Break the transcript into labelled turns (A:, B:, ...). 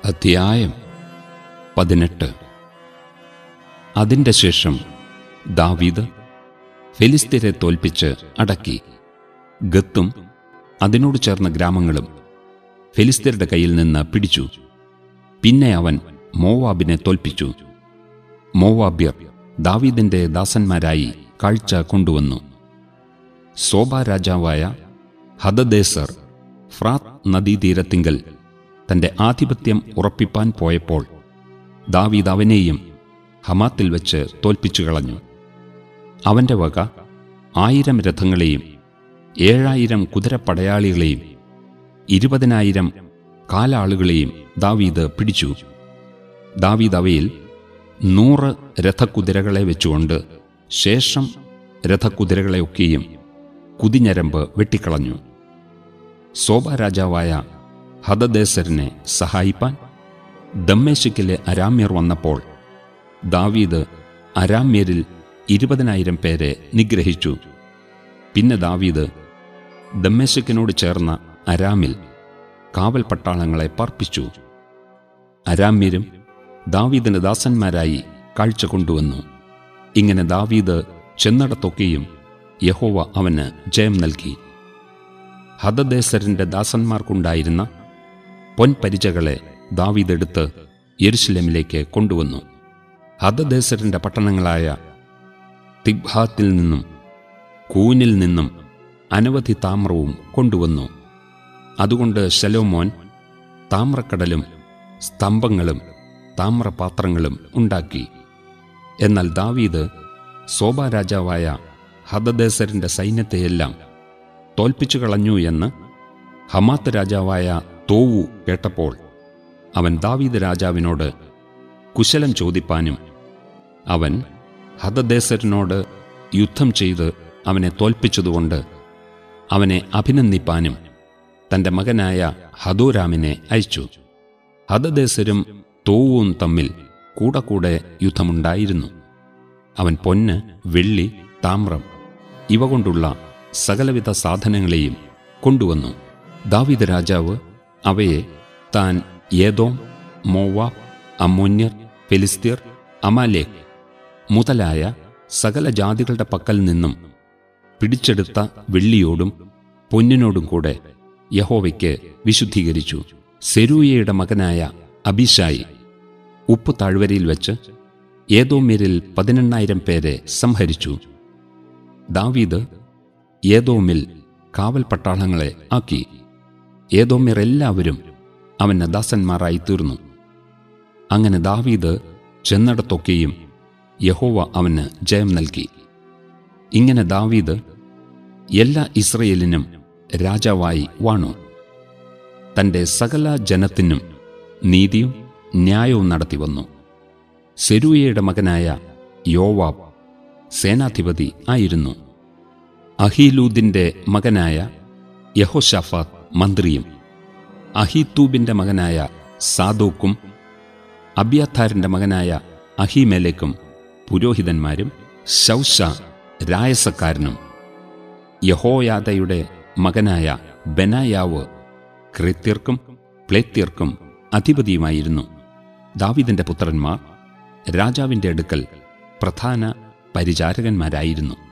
A: അധ്യായം പതിനെട്ട് അതിൻ്റെ ശേഷം ദാവീദ് ഫെലിസ്തീരെ തോൽപ്പിച്ച് അടക്കി ഗത്തും അതിനോട് ചേർന്ന ഗ്രാമങ്ങളും ഫെലിസ്തീരുടെ കയ്യിൽ നിന്ന് പിടിച്ചു പിന്നെ അവൻ മോവാബിനെ തോൽപ്പിച്ചു മോവാബ്യർ ദാവീദിന്റെ ദാസന്മാരായി കാഴ്ച കൊണ്ടുവന്നു സോബ രാജാവായ ഹദദേസർ ഫ്രാത്ത് നദീതീരത്തിങ്കൽ തന്റെ ആധിപത്യം ഉറപ്പിപ്പാൻ പോയപ്പോൾ ദാവീദ് അവനെയും ഹമാത്തിൽ വെച്ച് തോൽപ്പിച്ചു കളഞ്ഞു അവന്റെ വക ആയിരം രഥങ്ങളെയും ഏഴായിരം കുതിരപ്പടയാളികളെയും ഇരുപതിനായിരം കാലാളുകളെയും ദാവീദ് പിടിച്ചു ദാവീദ് അവയിൽ നൂറ് രഥക്കുതിരകളെ വെച്ചുകൊണ്ട് ശേഷം രഥക്കുതിരകളെയൊക്കെയും കുതിഞ്ഞരമ്പ് വെട്ടിക്കളഞ്ഞു സോബ രാജാവായ ഹദദേസറിനെ സഹായിപ്പാൻ ദമ്മേശിക്കിലെ അരാമ്യർ വന്നപ്പോൾ ദാവീദ് അരാമ്യരിൽ ഇരുപതിനായിരം പേരെ നിഗ്രഹിച്ചു പിന്നെ ദാവീദ് ദമ്മേശക്കിനോട് ചേർന്ന അരാമിൽ കാവൽ പട്ടാളങ്ങളെ പാർപ്പിച്ചു അരാമ്യരും ദാവീദിന് ദാസന്മാരായി കാഴ്ച കൊണ്ടുവന്നു ഇങ്ങനെ ദാവീദ് ചെന്നിടത്തൊക്കെയും യഹോവ അവന് ജയം നൽകി ഹദദേസരിന്റെ ദാസന്മാർക്കുണ്ടായിരുന്ന പൊൻപരിചകളെ ദാവീദ് എടുത്ത് യെരുശലേമിലേക്ക് കൊണ്ടുവന്നു ഹദദേസരിന്റെ പട്ടണങ്ങളായ തിഗ്ഹാത്തിൽ നിന്നും കൂനിൽ നിന്നും അനവധി താമ്രവും കൊണ്ടുവന്നു അതുകൊണ്ട് ശലോമോൻ താമ്രക്കടലും സ്തംഭങ്ങളും താമ്രപാത്രങ്ങളും ഉണ്ടാക്കി എന്നാൽ ദാവീദ് സോബ രാജാവായ ഹദദേസരിന്റെ സൈന്യത്തെയെല്ലാം തോൽപ്പിച്ചു കളഞ്ഞു എന്ന് ഹമാത്ത് രാജാവായ തോവു കേട്ടപ്പോൾ അവൻ ദാവീദ് രാജാവിനോട് കുശലം ചോദിപ്പാനും അവൻ ഹദദേസരിനോട് യുദ്ധം ചെയ്ത് അവനെ തോൽപ്പിച്ചതുകൊണ്ട് അവനെ അഭിനന്ദിപ്പാനും തന്റെ മകനായ ഹദോരാമിനെ അയച്ചു ഹദദേസരും തോവും തമ്മിൽ കൂടെ കൂടെ യുദ്ധമുണ്ടായിരുന്നു അവൻ പൊന്ന് വെള്ളി താമ്രം ഇവ കൊണ്ടുള്ള സകലവിധ സാധനങ്ങളെയും കൊണ്ടുവന്നു ദാവീദ് രാജാവ് അവയെ താൻ ഏതോം മോവാബ് അമ്മോന്യർ ഫെലിസ്തീർ അമാലേക് മുതലായ സകല ജാതികളുടെ പക്കൽ നിന്നും പിടിച്ചെടുത്ത വെള്ളിയോടും പൊന്നിനോടും കൂടെ യഹോവയ്ക്ക് വിശുദ്ധീകരിച്ചു സെരൂയയുടെ മകനായ അബിഷായി ഉപ്പ് താഴ്വരയിൽ വെച്ച് ഏതോമ്യരിൽ പതിനെണ്ണായിരം പേരെ സംഹരിച്ചു ദാവീദ് ഏതോമിൽ കാവൽ പട്ടാളങ്ങളെ ആക്കി ഏതോമ്യർ എല്ലാവരും അവന് ദാസന്മാരായി തീർന്നു അങ്ങനെ ദാവീദ് ചെന്നിടത്തൊക്കെയും യഹോവ അവന് ജയം നൽകി ഇങ്ങനെ ദാവീദ് എല്ലാ ഇസ്രയേലിനും രാജാവായി വാണു തന്റെ സകല ജനത്തിനും നീതിയും ന്യായവും നടത്തി വന്നു സെരൂയയുടെ മകനായ യോവാബ് സേനാധിപതി ആയിരുന്നു അഹീലൂദിന്റെ മകനായ യഹോഷാഫാത്ത് മന്ത്രിയും അഹീത്തൂബിന്റെ മകനായ സാദോക്കും അബ്യാഥാരിന്റെ മകനായ അഹീമേലേക്കും പുരോഹിതന്മാരും ശൗഷ രായസക്കാരനും യഹോയാദയുടെ മകനായ ബനായാവ് ക്രിത്യർക്കും പ്ലേത്യർക്കും അധിപതിയുമായിരുന്നു ദാവിദിന്റെ പുത്രന്മാർ രാജാവിന്റെ അടുക്കൽ പ്രധാന പരിചാരകന്മാരായിരുന്നു